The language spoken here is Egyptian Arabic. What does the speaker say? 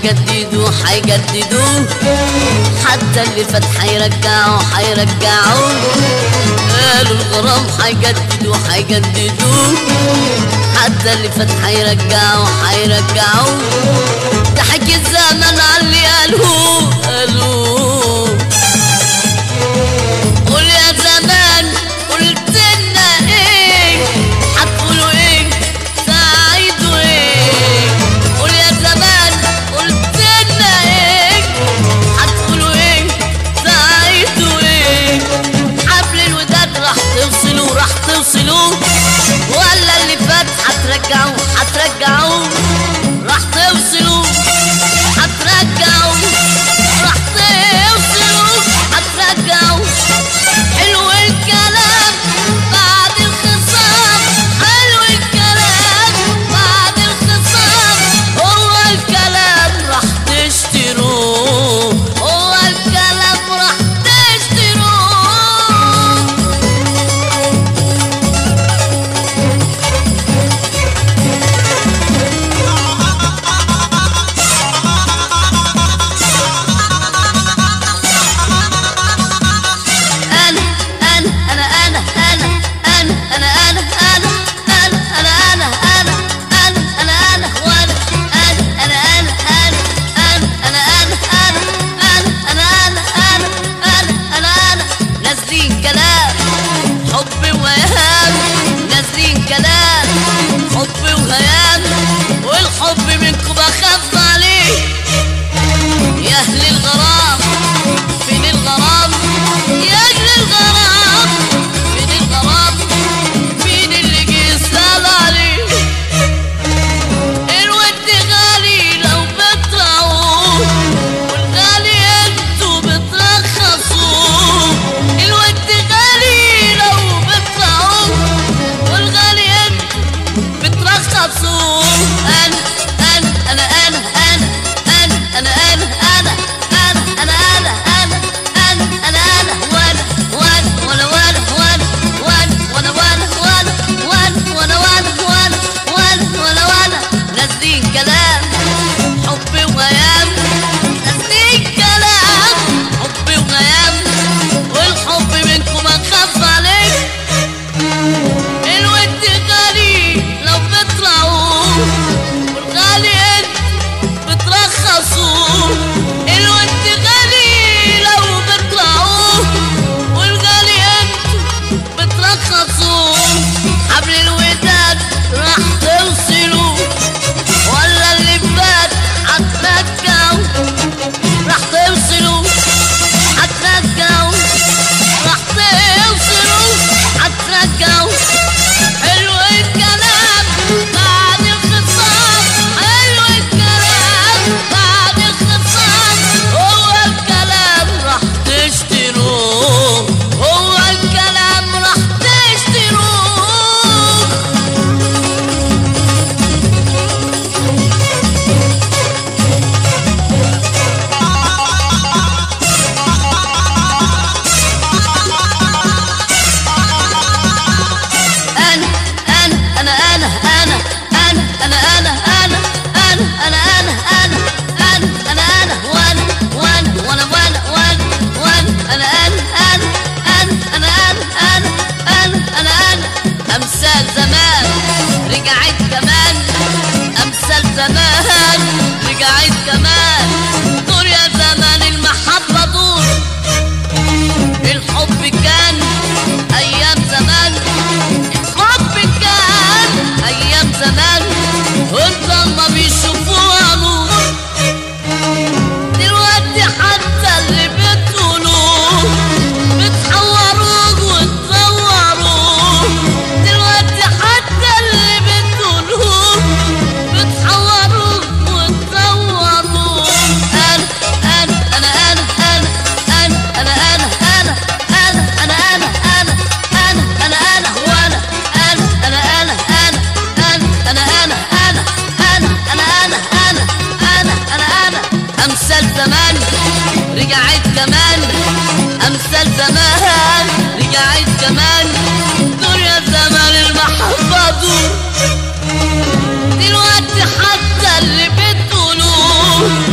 حيجددوا حيجددوا حتى اللي فات حيرجعوا حيرجعوا قالوا الغرام حيجددوا حيجددوا حتى اللي فات حيرجعوا حيرجعوا ضحك الزمن على اللي قالوه قالوه قول يا زمان قلت لنا ايه هتقولوا ايه ساعدوا ايه قول يا زمان قلت لنا ايه هتقولوا ايه ساعدوا ايه حبل الوداد راح توصلوا راح توصلوا ولا اللي فات هترجعوا هترجعوا راح توصلوا هترجعوا راح توصلوا هترجعوا حلو الكلام بعد الخصام حلو الكلام بعد الخصام هو الكلام راح تشتروه هو الكلام راح تشتروه انا انا انا انا انا انا انا انا انا انا انا انا انا انا انا انا وانا انا انا انا انا انا انا انا انا انا انا انا انا انا انا نازلين كلام حب وهيام نازلين كلام حب وهيام والحب منكم بخاف عليه يا اهل الغرام فين الغرام يا اهل الغرام فين الغرام مين اللي جه يسأل عليه الود غالي لو بترعوه والغالي انتوا بترخصوه الود غالي لو بترعوه والغالي انتوا بترخصوه انا انا انا انا انا انا انا انا انا انا انا انا انا انا انا انا وانا وانا وانا وانا وانا وانا وانا وانا وانا وانا وانا وانا وانا وانا وانا نازلين كلام حب وغيام نازلين كلام حب وغيام والحب منكم اخاف عليك الود غالي لو بترعوه والغالي انت بترخصوه الود غالي لو بترعوه والغالي انت بترخصوه حبل الوداد راح توصلوا ولا اللي فات هترجعوا راح توصلوا هترجعوا راح توصلوا هترجعوا حلو الكلام بعد الخصام حلو الكلام بعد الخصام هو الكلام راح تشتروه هو الكلام راح تشتروه انا انا انا انا انا انا انا انا انا انا انا انا انا انا انا انا وانا وانا وانا وانا وانا وانا انا انا انا انا انا انا انا انا انا انا امثال زمان رجعت كمان امثال زمان رجعت كمان دور يا زمان المحبة دور الحب كان ايام زمان الحب كان ايام زمان وانت ما بيشوفوها نور دلوقتي حتى اللي بتقولوه بتحوروه وتصوروه دلوقتي حتى اللي بتقولوه بتحوروه وتصوروه انا انا انا انا انا انا انا انا انا انا انا انا انا انا انا انا وانا انا انا انا انا انا انا انا انا انا انا انا انا انا انا انا امثال زمان رجعت كمان امثال زمان رجعت كمان دور يا زمان المحبة دور دلوقتي حتى اللي بتقولوه